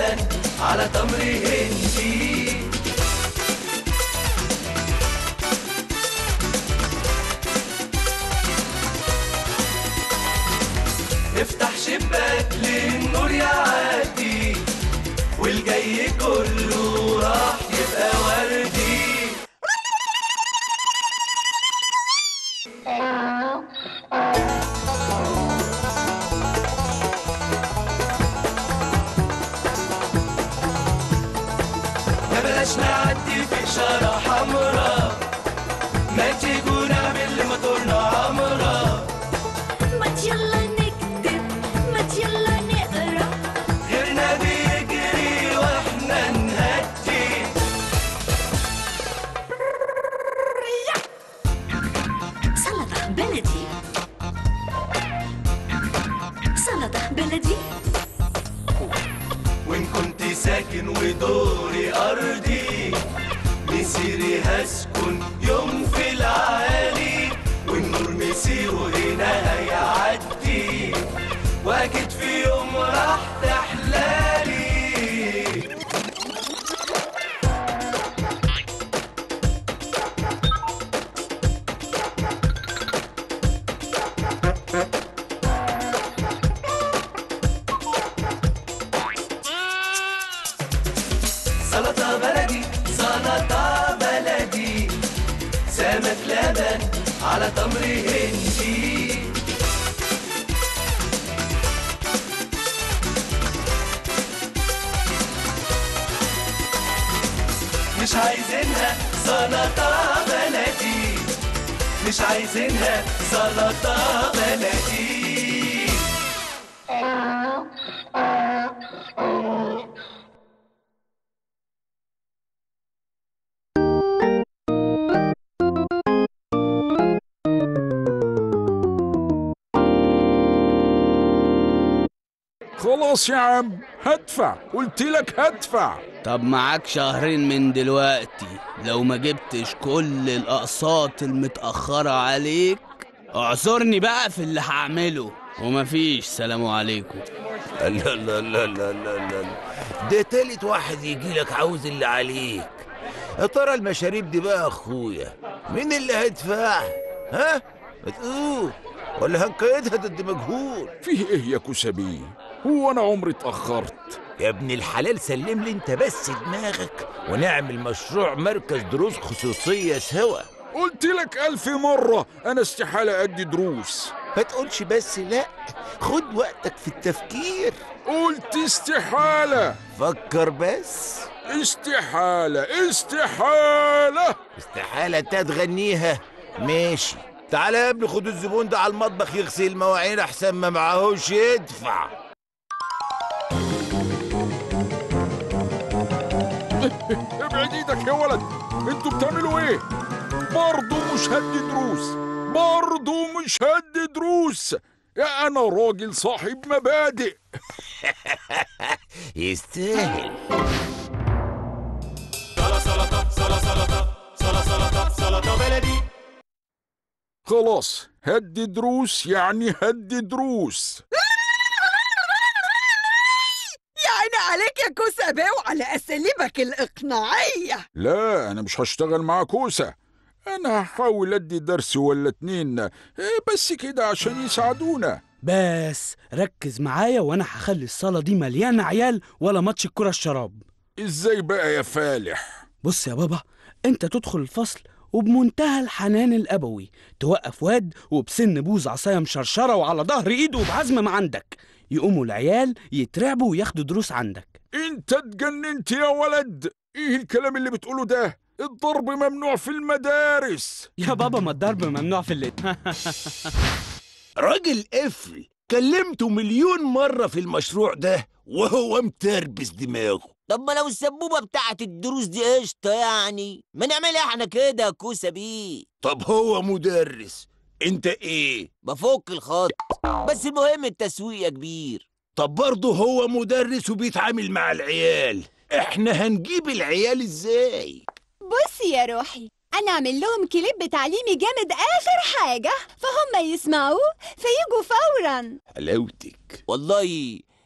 لبن على تمر هندي افتح شباك للنور يعدي والجاي كله راح يبقى وردي ما بلاش نعدي في إشارة حمرا ما تيجوا نعمل موتورنا عمرا ما يلا نكتب ما يلا نقرا غيرنا بيجري واحنا نهدي سلطة بلدي سلطة بلدي وإن كنت ساكن ودوري أرضي مسيري هسكن يوم في العالي والنور مسيره هنا هيعدي وأكيد في يوم راح تحلالي سلطة بلدي سلطة بلدي سمك لبن على تمر هندي مش عايزينها سلطة بلدي مش عايزينها سلطة بلدي خلاص يا عم هدفع قلت لك هدفع طب معاك شهرين من دلوقتي لو ما جبتش كل الأقساط المتأخرة عليك اعذرني بقى في اللي هعمله ومفيش سلام عليكم لا لا لا لا لا لا ده تالت واحد يجي لك عاوز اللي عليك يا ترى المشاريب دي بقى اخويا مين اللي هيدفع ها ما تقول ولا هنقيدها ضد مجهول فيه ايه يا كوسبي هو انا عمري اتاخرت يا ابن الحلال سلم لي انت بس دماغك ونعمل مشروع مركز دروس خصوصية سوا قلت لك الف مره انا استحاله ادي دروس ما تقولش بس لا خد وقتك في التفكير قلت استحاله فكر بس استحاله استحاله استحالة انت تغنيها ماشي تعالى يا ابني خد الزبون ده على المطبخ يغسل المواعين احسن ما معهوش يدفع ابعد ايدك يا ولد انتوا بتعملوا ايه برضه مش هدي دروس برضه مش هدي دروس يا انا راجل صاحب مبادئ يستاهل خلاص هدي دروس يعني هدي دروس يعني عليك يا كوسة بيه وعلى أساليبك الإقناعية لا انا مش هشتغل مع كوسه انا هحاول ادي درس ولا اتنين إيه بس كده عشان يساعدونا بس ركز معايا وانا هخلي الصالة دي مليانة عيال ولا ماتش الكرة الشراب ازاي بقى يا فالح بص يا بابا انت تدخل الفصل وبمنتهى الحنان الابوي توقف واد وبسن بوز عصايه مشرشره وعلى ظهر ايده وبعزم ما عندك يقوموا العيال يترعبوا وياخدوا دروس عندك انت اتجننت يا ولد ايه الكلام اللي بتقوله ده الضرب ممنوع في المدارس يا بابا ما الضرب ممنوع في الليل راجل قفل كلمته مليون مرة في المشروع ده وهو متربس دماغه طب ما لو السبوبة بتاعت الدروس دي قشطة يعني ما نعملها احنا كده يا كوسة بيه طب هو مدرس انت ايه بفك الخط بس المهم التسويق يا كبير طب برضه هو مدرس وبيتعامل مع العيال احنا هنجيب العيال ازاي بصي يا روحي انا اعمل لهم كليب تعليمي جامد اخر حاجه فهم يسمعوه فيجوا فورا حلاوتك والله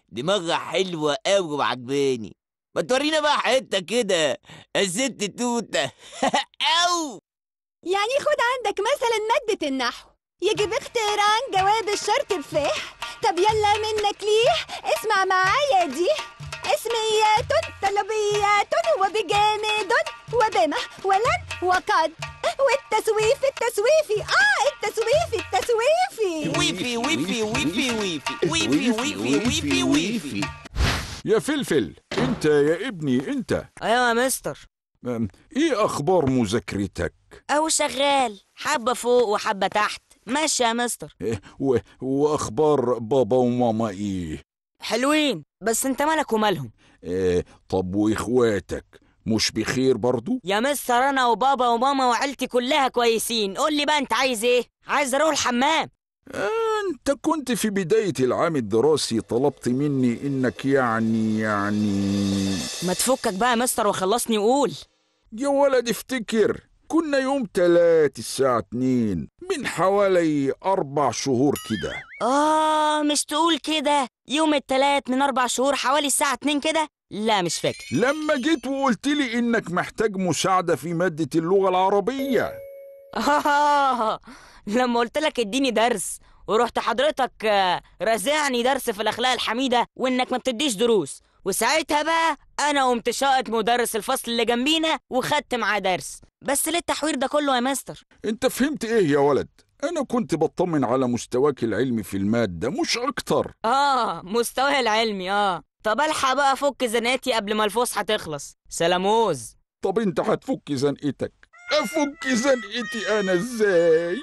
دماغها حلوة قوي وعجباني ما تورينا بقى حتة كده الست توتة أو يعني خد عندك مثلا مادة النحو يجب اختيران جواب الشرط بفه طب يلا منك ليه اسمع معايا دي اسميات طلبيات وبجامد وبما ولن وقد والتسويف التسويفي اه التسويف التسويفي ويفي ويفي ويفي ويفي ويفي ويفي ويفي ويفي يا فلفل انت يا ابني انت ايوه يا مستر أم، ايه اخبار مذاكرتك او شغال حبه فوق وحبه تحت ماشي يا مستر إيه، و... واخبار بابا وماما ايه حلوين بس انت مالك ومالهم إيه طب واخواتك مش بخير برضو يا مستر انا وبابا وماما وعيلتي كلها كويسين قول لي بقى انت عايز ايه عايز اروح الحمام انت كنت في بداية العام الدراسي طلبت مني انك يعني يعني ما تفكك بقى يا مستر وخلصني وقول يا ولد افتكر كنا يوم تلات الساعة اتنين من حوالي أربع شهور كده اه مش تقول كده يوم التلات من اربع شهور حوالي الساعه 2 كده لا مش فاكر لما جيت وقلت لي إنك محتاج مساعدة في مادة اللغة العربية آه لما قلت لك اديني درس ورحت حضرتك آه، رازعني درس في الاخلاق الحميده وانك ما بتديش دروس وساعتها بقى انا قمت شاقط مدرس الفصل اللي جنبينا وخدت معاه درس بس ليه التحوير ده كله يا مستر أنت فهمت إيه يا ولد؟ أنا كنت بطمن على مستواك العلمي في المادة مش أكتر اه مستواي العلمي اه طب الحق بقى افك زناتي قبل ما الفسحه تخلص سلاموز طب أنت هتفك زنقتك أفك زنقتي أنا إزاي؟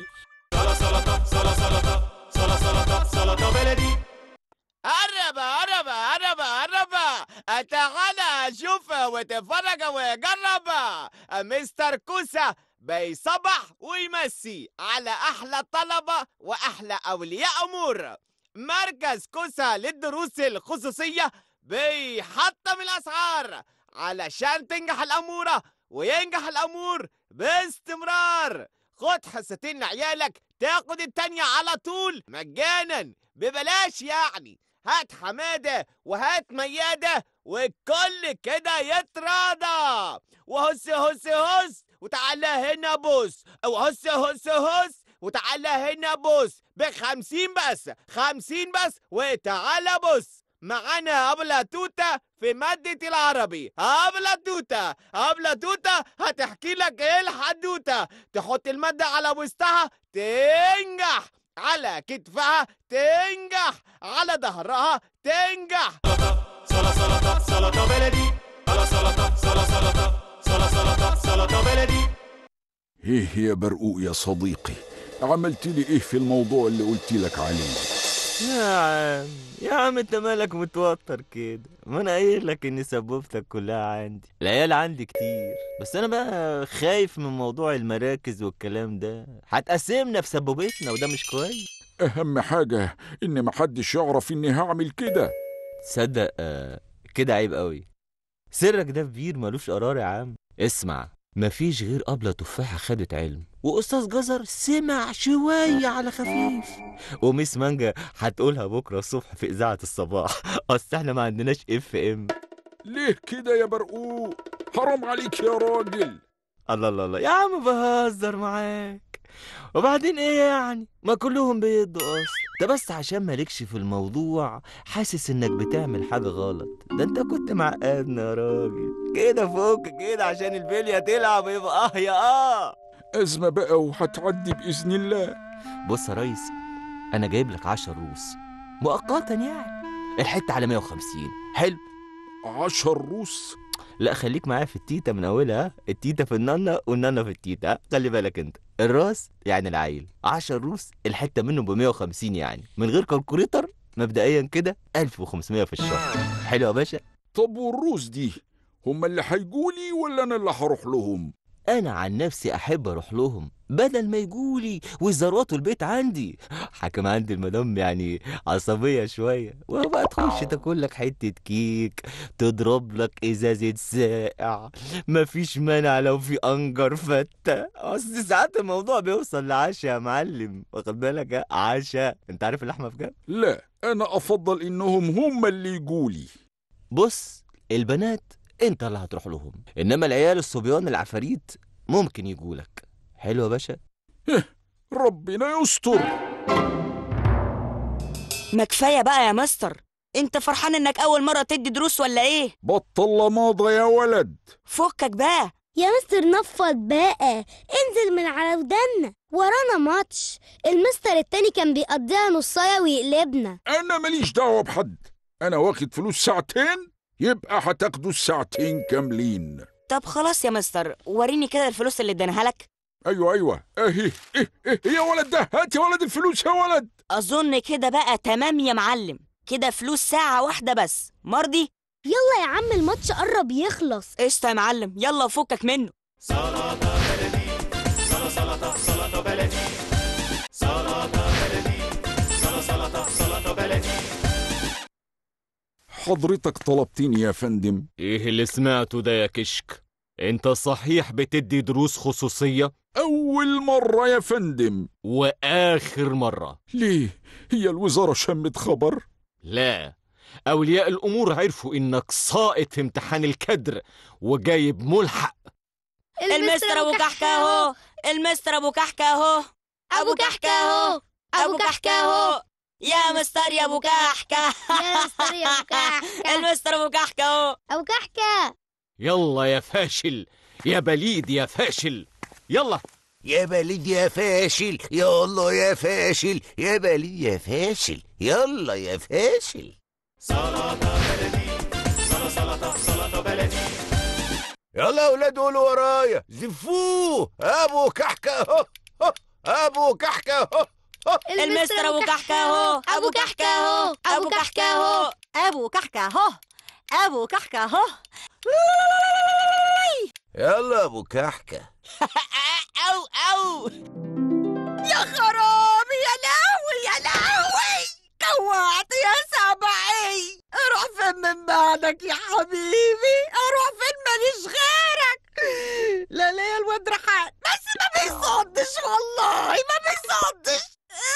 سلطة بلدي قرب قرب قرب قرب تعالى شوف وتفرج وجرب مستر كوسة بيصبح ويمسي على أحلى طلبة وأحلى أولياء أمور مركز كوسة للدروس الخصوصية بيحطم الأسعار علشان تنجح الأمورة وينجح الأمور باستمرار خد حصتين لعيالك تاخد التانية على طول مجانا ببلاش يعني هات حمادة وهات ميادة والكل كده يتراضى وهس هس هس وتعالى هنا بص وهس هس هس وتعالى هنا بص بخمسين بس خمسين بس وتعالى بص معانا أبلة توتة في مادة العربي أبلة توتة أبلة توتة هتحكي لك إيه الحدوتة تحط المادة على وسطها تنجح على كتفها تنجح على ظهرها تنجح سلطة سلطة سلطة بلدي على سلطة سلطة سلطة سلطة سلطة سلطة بلدي إيه يا برقوق يا صديقي عملت لي إيه في الموضوع اللي قلت لك عليه يا عم يا عم انت مالك متوتر كده ما انا قايل لك ان سبوبتك كلها عندي العيال عندي كتير بس انا بقى خايف من موضوع المراكز والكلام ده هتقسمنا في سبوبتنا وده مش كويس أهم حاجة إن محدش يعرف إني هعمل كده تصدق آه، كده عيب قوي سرك ده كبير ملوش قرار يا عم اسمع مفيش غير أبلة تفاحة خدت علم وأستاذ جزر سمع شوية على خفيف وميس مانجا هتقولها بكرة الصبح في إذاعة الصباح أصل احنا ما عندناش اف ام ليه كده يا برقوق حرام عليك يا راجل الله الله الله يا عم بهزر معاك وبعدين ايه يعني ما كلهم بيدوا اصلا ده بس عشان مالكش في الموضوع حاسس انك بتعمل حاجة غلط ده انت كنت معقدنا يا راجل كده فوق كده عشان البلية تلعب يبقى اه يا اه أزمة بقى وهتعدي بإذن الله بص يا ريس انا جايب لك 10 روس مؤقتا يعني الحتة على 150 حلو عشر روس لا خليك معايا في التيتا من اولها التيتا في النانا والنانا في التيتا ها؟ خلي بالك انت الراس يعني العيل 10 روس الحته منه ب 150 يعني من غير كالكوليتر مبدئيا كده 1500 في الشهر حلو يا باشا طب والروس دي هم اللي هيجولي ولا أنا اللي هروح لهم انا عن نفسي احب اروح لهم بدل ما يجولي ويزروطوا البيت عندي حكم عندي المدام يعني عصبيه شويه وبقى تخش تاكل لك حته كيك تضرب لك ازازه ساقع مفيش مانع لو في انجر فته اصل ساعات الموضوع بيوصل لعشاء يا معلم واخد بالك ها؟ عشاء انت عارف اللحمه في كام لا أنا أفضل إنهم هم اللي يقولي بص البنات انت اللي هتروح لهم انما العيال الصبيان العفاريت ممكن يجولك حلو يا باشا ربنا يستر ما كفايه بقى يا مستر انت فرحان انك اول مره تدي دروس ولا ايه بطل لماضة يا ولد فكك بقى يا مستر نفض بقى انزل من على ودنا ورانا ماتش المستر التاني كان بيقضيها نصايه ويقلبنا أنا ماليش دعوة بحد أنا واخد فلوس ساعتين يبقى هتاخدوا الساعتين كاملين طب خلاص يا مستر وريني كده الفلوس اللي اديناها لك أيوة أيوة أهي إيه إيه يا ولد ده هات يا ولد الفلوس يا ولد اظن كده بقى تمام يا معلم كده فلوس ساعه واحده بس مرضي يلا يا عم الماتش قرب يخلص قشطه يا معلم يلا فكك منه سلطة بلدي سلطة سلطة سلطة بلدي سلطة بلدي سلطة سلطة سلطة بلدي حضرتك طلبتني يا فندم ايه اللي سمعته ده يا كشك انت صحيح بتدي دروس خصوصية أول مرة يا فندم واخر مرة ليه هي الوزارة شمت خبر لا اولياء الامور عرفوا انك ساقط في امتحان الكدر وجايب ملحق المستر ابو كحكه اهو المستر ابو كحكه اهو ابو كحكه اهو ابو كحكه اهو يا مستر يا ابو كحكه يا مستر يا ابو كحكه المستر ابو كحكه اهو ابو كحكه يلا يا فاشل يا بليد يا فاشل يلا يا بليد يا فاشل يلا يا فاشل يا بليد يا فاشل يلا يا فاشل سلطة بلدي سلطة سلطة سلطة بلدي يلا يا ولاد قولوا ورايا زفوه ابو كحكه اهو هو، ابو كحكه اهو هو. المستر ابو كحكه اهو ابو كحكه اهو ابو كحكه اهو ابو كحكه اهو ابو كحكه اهو يلا ابو كحكه او او يا خرابي يا لهوي يا لهوي كوعت يا سبعي اروح فين من بعدك يا حبيبي اروح فين ماليش غيرك لا لا يا الواد رحال بس ما بيصدش والله ما بيصدش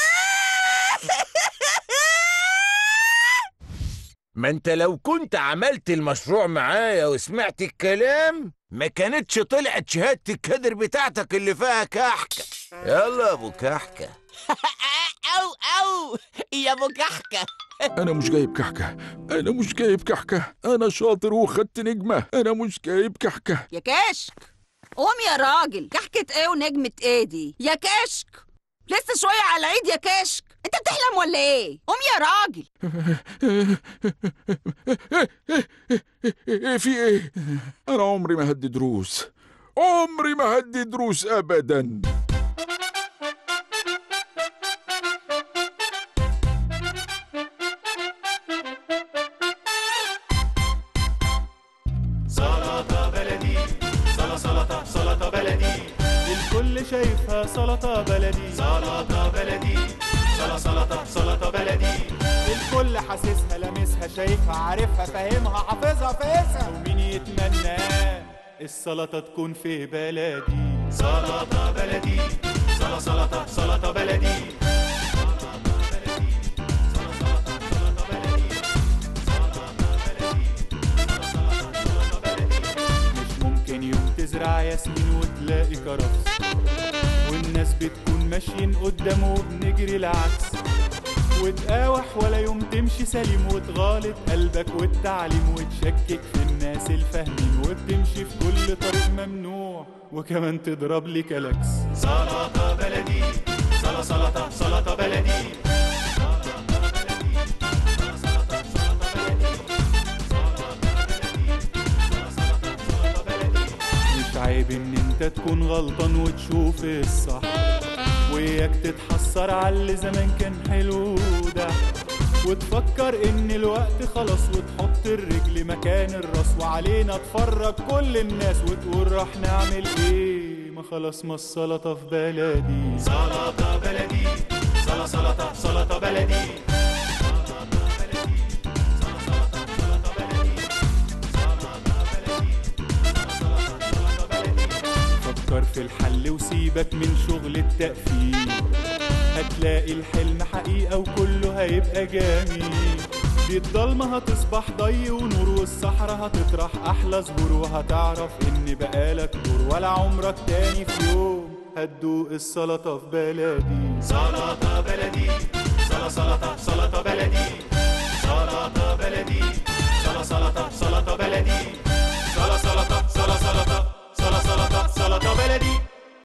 ما انت لو كنت عملت المشروع معايا وسمعت الكلام ما كانتش طلعت شهادة الكادر بتاعتك اللي فيها كحكة يلا يا ابو كحكة او او يا ابو كحكه أنا مش جايب كحكة أنا مش جايب كحكة أنا شاطر وخدت نجمة أنا مش جايب كحكة يا كشك قوم يا راجل كحكة ايه ونجمة ايه دي يا كشك لسه شوية على العيد يا كشك انت بتحلم ولا ايه قوم يا راجل إيه في إيه أنا عمري ما هدي دروس عمري ما هدي دروس أبداً سلطة بلدي سلطة سلطة سلطة بلدي الكل شايفها سلطة بلدي سلطة بلدي سلطة سلطة سلطة بلدي الكل حاسسها لامسها شايفها عارفها فاهمها حافظها فايسها ومين يتمنى السلطة تكون في بلدي سلطة بلدي سلطة سلطة سلطة بلدي مش ممكن يوم تزرع ياسمين وتلاقي كرفس والناس بتكون ماشيين قدامه وبنجري العكس وتقاوح ولا يوم تمشي سليم وتغالط قلبك والتعليم وتشكك في الناس الفاهمين وبتمشي في كل طريق ممنوع وكمان تضرب لي كلاكس سلطة بلدي سلطة سلطة سلطة بلدي مش عيب ان انت تكون غلطان وتشوف الصح وياك تتحسر على اللي زمان كان حلو ده وتفكر ان الوقت خلاص وتحط الرجل مكان الراس وعلينا تفرج كل الناس وتقول راح نعمل ايه ما خلاص ما السلطة في بلدي سلطة بلدي سلا سلطة سلطة بلدي فكر في الحل وسيبك من شغل التقفيل هتلاقي الحلم حقيقة وكله هيبقى جميل دي الضلمة هتصبح ضي ونور والصحراء هتطرح أحلى زهور وهتعرف إن بقالك دور ولا عمرك تاني في يوم هتدوق السلطة في بلدي سلطة بلدي سلا سلطة سلطة بلدي سلطة بلدي سلا سلطة سلطة بلدي سلا سلطة سلا سلطة سلا سلطة سلطة بلدي